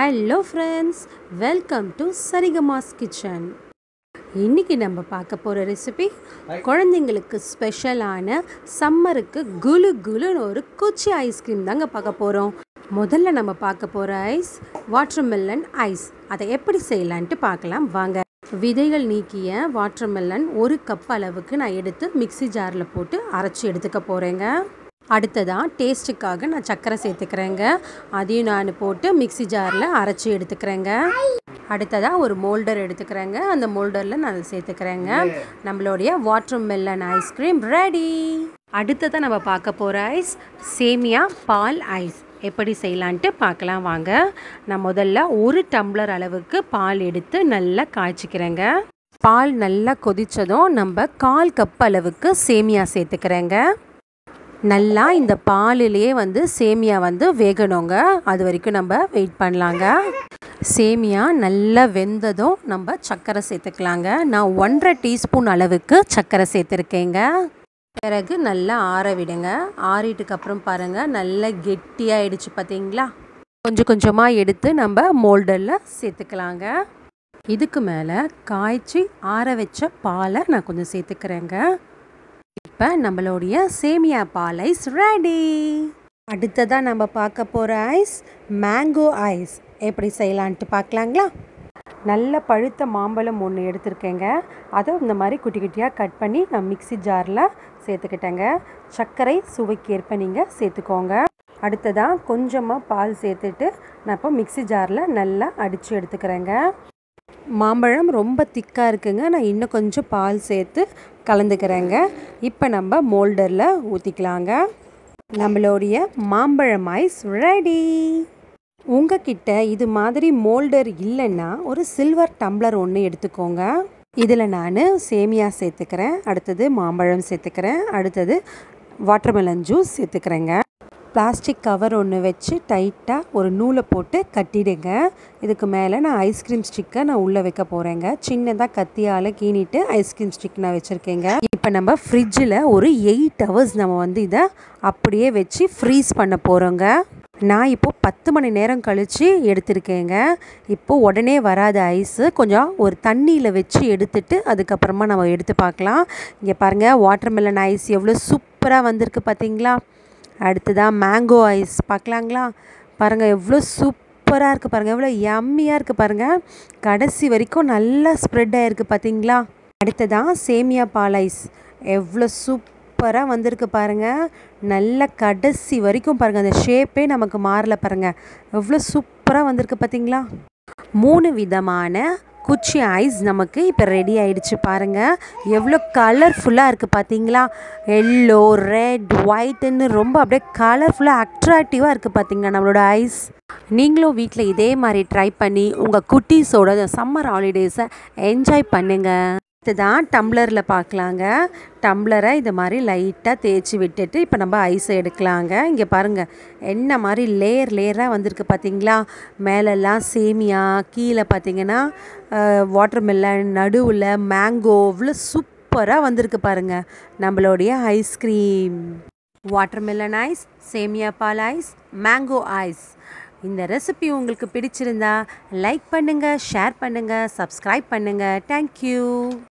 hello friends welcome to Sarigama's kitchen இன்றைக்கி நம்ம பார்க்க போகிற ரெசிபி குழந்தைங்களுக்கு ஸ்பெஷலான சம்மருக்கு குலு குலுன்னு ஒரு குச்சி ஐஸ்கிரீம் தாங்க பார்க்க போகிறோம் முதல்ல நம்ம பார்க்க போகிற ஐஸ் வாட்டர்மெலன் ஐஸ் அதை எப்படி செய்யலான்ட்டு பார்க்கலாம் வாங்க விதைகள் நீக்கிய வாட்டர்மெலன் ஒரு கப் அளவுக்கு நான் எடுத்து மிக்ஸி ஜாரில் போட்டு அரைச்சி எடுத்துக்க போகிறேங்க அடுத்ததாக டேஸ்ட்டுக்காக நான் சர்க்கரை சேர்த்துக்கிறேங்க அதையும் நான் போட்டு மிக்ஸி ஜாரில் அரைச்சி எடுத்துக்கிறேங்க அடுத்ததாக ஒரு மோல்டர் எடுத்துக்கிறேங்க அந்த மோல்டரில் நான் அதை சேர்த்துக்கிறேங்க நம்மளுடைய வாட்டர் மெல்லன் ஐஸ்கிரீம் ரெடி அடுத்ததாக நம்ம பார்க்க போகிற ஐஸ் சேமியா பால் ஐஸ் எப்படி செய்யலான்ட்டு பார்க்கலாம் வாங்க நான் முதல்ல ஒரு டம்ளர் அளவுக்கு பால் எடுத்து நல்லா காய்ச்சிக்கிறேங்க பால் நல்லா கொதித்ததும் நம்ம கால் கப் அளவுக்கு சேமியா சேர்த்துக்கிறேங்க நல்லா இந்த பாலிலேயே வந்து சேமியா வந்து வேகணுங்க அது வரைக்கும் நம்ம வெயிட் பண்ணலாங்க சேமியா நல்லா வெந்ததும் நம்ம சர்க்கரை சேர்த்துக்கலாங்க நான் ஒன்றரை டீஸ்பூன் அளவுக்கு சர்க்கரை சேர்த்துருக்கேங்க பிறகு நல்லா ஆற விடுங்க ஆறிட்டுக்கு அப்புறம் பாருங்கள் நல்லா கெட்டியாயிடுச்சு பார்த்தீங்களா கொஞ்சம் கொஞ்சமாக எடுத்து நம்ம மோல்டரில் சேர்த்துக்கலாங்க இதுக்கு மேலே காய்ச்சி ஆற வச்ச பாலை நான் கொஞ்சம் சேர்த்துக்கிறேங்க இப்போ நம்மளுடைய சேமியா பால் ஐஸ் ரெடி அடுத்ததாக நம்ம பார்க்க போகிற ஐஸ் மேங்கோ ஐஸ் எப்படி செய்யலான்ட்டு பார்க்கலாங்களா நல்ல பழுத்த மாம்பழம் ஒன்று எடுத்திருக்கேங்க அதை இந்த மாதிரி குட்டி குட்டியாக கட் பண்ணி நான் மிக்ஸி ஜாரில் சேர்த்துக்கிட்டேங்க சர்க்கரை சுவைக்கேற்ப நீங்கள் சேர்த்துக்கோங்க அடுத்ததாக கொஞ்சமாக பால் சேர்த்துட்டு நான் இப்போ மிக்ஸி ஜாரில் நல்லா அடித்து எடுத்துக்கிறேங்க மாம்பழம் ரொம்ப திக்காக இருக்குங்க நான் இன்னும் கொஞ்சம் பால் சேர்த்து கலந்துக்கிறேங்க இப்போ நம்ம மோல்டரில் ஊற்றிக்கலாங்க நம்மளுடைய மாம்பழம் ஐஸ் ரெடி உங்ககிட்ட இது மாதிரி மோல்டர் இல்லைன்னா ஒரு சில்வர் டம்ளர் ஒன்று எடுத்துக்கோங்க இதில் நான் சேமியா சேர்த்துக்கிறேன் அடுத்தது மாம்பழம் சேர்த்துக்கிறேன் அடுத்தது வாட்டர்மெலன் ஜூஸ் சேர்த்துக்கிறேங்க பிளாஸ்டிக் கவர் ஒன்று வச்சு டைட்டாக ஒரு நூலை போட்டு கட்டிடுங்க இதுக்கு மேலே நான் ஐஸ்கிரீம் ஸ்டிக்கை நான் உள்ளே வைக்க போகிறேங்க சின்னதாக கத்தியால் கீனிட்டு ஐஸ்கிரீம் ஸ்டிக் நான் வச்சுருக்கேங்க இப்போ நம்ம ஃப்ரிட்ஜில் ஒரு எயிட் ஹவர்ஸ் நம்ம வந்து இதை அப்படியே வச்சு ஃப்ரீஸ் பண்ண போகிறோங்க நான் இப்போது பத்து மணி நேரம் கழித்து எடுத்திருக்கேங்க இப்போது உடனே வராத ஐஸு கொஞ்சம் ஒரு தண்ணியில் வச்சு எடுத்துட்டு அதுக்கப்புறமா நம்ம எடுத்து பார்க்கலாம் இங்கே பாருங்கள் வாட்டர்மெலன் ஐஸ் எவ்வளோ சூப்பராக வந்திருக்கு பார்த்தீங்களா அடுத்ததாக மேங்கோ ஐஸ் பார்க்கலாங்களா பாருங்கள் எவ்வளோ சூப்பராக இருக்குது பாருங்கள் எவ்வளோ யம்மியாக இருக்குது பாருங்கள் கடைசி வரைக்கும் நல்லா ஸ்ப்ரெட் ஆகிருக்கு பார்த்தீங்களா அடுத்ததாக சேமியா பால் ஐஸ் எவ்வளோ சூப்பராக வந்திருக்கு பாருங்கள் நல்ல கடைசி வரைக்கும் பாருங்கள் அந்த ஷேப்பே நமக்கு மாறல பாருங்கள் எவ்வளோ சூப்பராக வந்திருக்கு பார்த்தீங்களா மூணு விதமான குச்சி ஐஸ் நமக்கு இப்போ ரெடி ஆயிடுச்சு பாருங்கள் எவ்வளோ கலர்ஃபுல்லாக இருக்குது பார்த்தீங்களா எல்லோ ரெட் ஒயிட்டுன்னு ரொம்ப அப்படியே கலர்ஃபுல்லாக அட்ராக்டிவாக இருக்குது பார்த்தீங்களா நம்மளோட ஐஸ் நீங்களும் வீட்டில் இதே மாதிரி ட்ரை பண்ணி உங்கள் குட்டீஸோட சம்மர் ஹாலிடேஸை என்ஜாய் பண்ணுங்கள் இதுதான் டம்ளரில் பார்க்கலாங்க டம்ளரை இது மாதிரி லைட்டாக தேய்ச்சி விட்டுட்டு இப்போ நம்ம ஐஸை எடுக்கலாங்க இங்கே பாருங்கள் என்ன மாதிரி லேயர் லேயராக வந்திருக்கு பார்த்தீங்களா மேலெல்லாம் சேமியா கீழே பார்த்தீங்கன்னா வாட்டர் மெலன் நடுவில் மேங்கோ இவ்வளோ சூப்பராக வந்திருக்கு பாருங்கள் நம்மளுடைய ஐஸ்கிரீம் வாட்டர் மெலன் ஐஸ் சேமியா பால் ஐஸ் மேங்கோ ஐஸ் இந்த ரெசிபி உங்களுக்கு பிடிச்சிருந்தா லைக் பண்ணுங்கள் ஷேர் பண்ணுங்கள் சப்ஸ்கிரைப் பண்ணுங்கள் தேங்க்யூ